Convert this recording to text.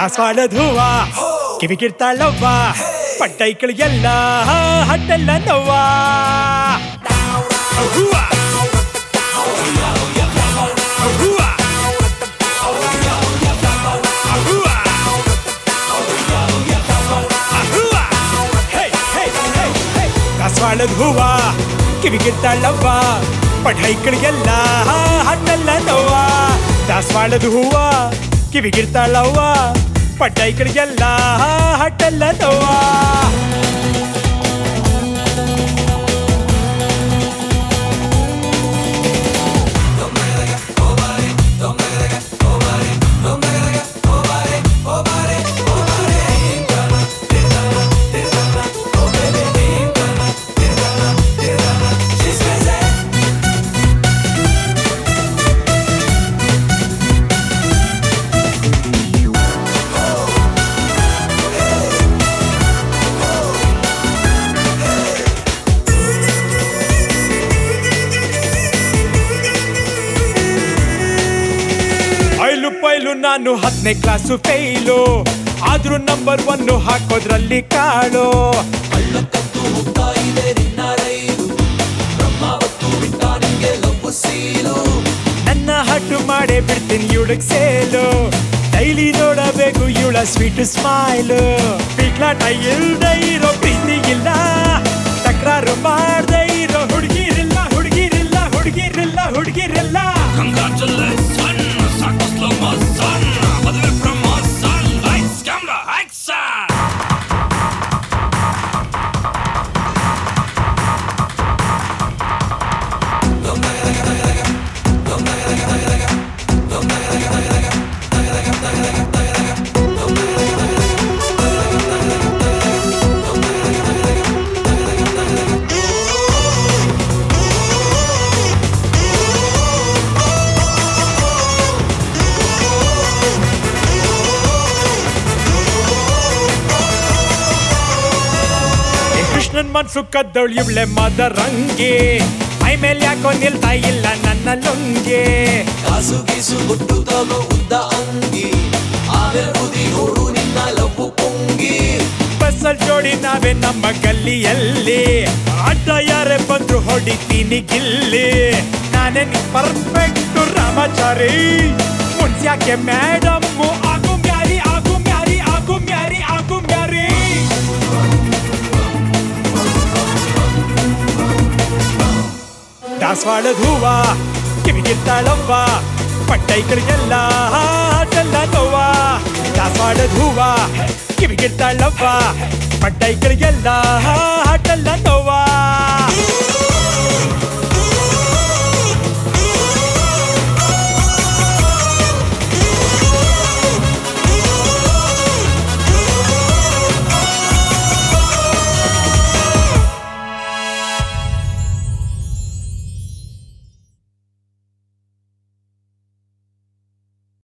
ದಾಸವಾಳದ ಹೂವ ಕಿವಿಗಿರ್ತಾಳವ್ವ ಪಟ್ಟೈಕಳಿಗೆಲ್ಲ ಹಟ್ಟೆಲ್ಲ ನೋವ ಹೂವ ಹೂವ ಹೂವ ಹೂವ ಹೇ ಹೇ ಹೇ ಹೇ ದಾಸವಾಳದ ಹೂವ ಕಿವಿಗಿರ್ತಾಳವ್ವ ಪಠೈಕಳಿಗೆಲ್ಲ ಹಣ್ಣೆಲ್ಲ ನೋವ ದಾಸವಾಳದ ಹೂವ ಕಿವಿಗಿರ್ತಾಳವ್ವ ಪಠೈಕಳಿಗೆಲ್ಲ ಹಟ್ಟೆಲ್ಲ ನೋವ ಐಲು ಪೈಲು ನಾನು ಹತ್ತನೇ ಕ್ಲಾಸು ಫೇಲು ಆದ್ರೂ ನಂಬರ್ ಒನ್ ಹಾಕೋದ್ರಲ್ಲಿ ಕಾಳು ಕತ್ತು ಹೋಗ್ತಾ ಇದೆ ನಿನ್ನ ರೈಲು ಬ್ರಹ್ಮಾವತ್ತು ಬಿಟ್ಟ ನಿಂಗೆ ಲವ್ ಸೀಲು ನನ್ನ ಹಟ್ಟು ಮಾಡೇ ಬಿಡ್ತೀನಿ ಇವಳಗ್ ಸೇಲು ಡೈಲಿ ನೋಡಬೇಕು ಇವಳ ಸ್ವೀಟ್ ಸ್ಮೈಲ್ ಪಿಕ್ಲಾಟ ಇಲ್ದ ಇರೋ ಪ್ರೀತಿ ಇಲ್ಲ ತಕರಾರು ಮಾಡ್ದೆ ಇರೋ ಹುಡುಗಿರಿಲ್ಲ ಹುಡುಗಿರಿಲ್ಲ ಹುಡುಗಿರಿಲ್ಲ ಹುಡುಗಿರಿಲ್ಲ Congratulations, ಸಾಕು slow motion. ಮದುವೆ promotion. Lights, camera, action. ಏ ಕೃಷ್ಣನ್ ಮನ್ಸು ಕದ್ದವಳು ಇವಳೆ ಮದರಂಗಿ ಮೈ ಮೇಲೆ ಯಾಕೋ ನಿಲ್ತಾ ಇಲ್ಲ ನನ್ನ ಲುಂಗಿ ಕಾಸು ಗೀಸು ಗುಟ್ಟು ತಗೋ ಉದ್ದ ಅಂಗಿ ಆಮೇಲೆ ಬುದಿ ನೋಡು ನಿನ್ನ ಲವ್ ಪೊಂಗಿ ಬಸ್ಸಲ್ ಜೋಡಿ ನಾವೇ ನಮ್ಮ ಗಲ್ಲಿಯಲ್ಲಿ ಅಡ್ಡ ಯಾರೇ ಬಂದ್ರು ಹೊಡಿತೀನಿ ಗಿಲ್ಲಿ ನಾನೇ ಪರ್ಫೆಕ್ಟ್ ರಾಮಾಚಾರಿ ಮುನ್ಸ್ಯಾಕೆ ಮೇಡಮ್ ಆಗು ಮ್ಯಾರಿ ಆಗು ಮ್ಯಾರಿ ಆಗು ಮ್ಯಾರಿ ಆಗು ಮ್ಯಾರಿ ದಾಸವಾಳದ ಹೂವ ಕಿವಿಗಿರ್ತಾಳವ್ವ ಪಟ್ಟೈಕರಿಗೆಲ್ಲ ಹಾಟೆಲ್ಲ ನೋವ ದಾಸವಾಳದ ಹೂವ ಕಿವಿಗಿರ್ತಾಳವ್ವ ಪಟ್ಟೈಕರಿಗೆಲ್ಲ ಹಾಟೆಲ್ಲ ನೋವ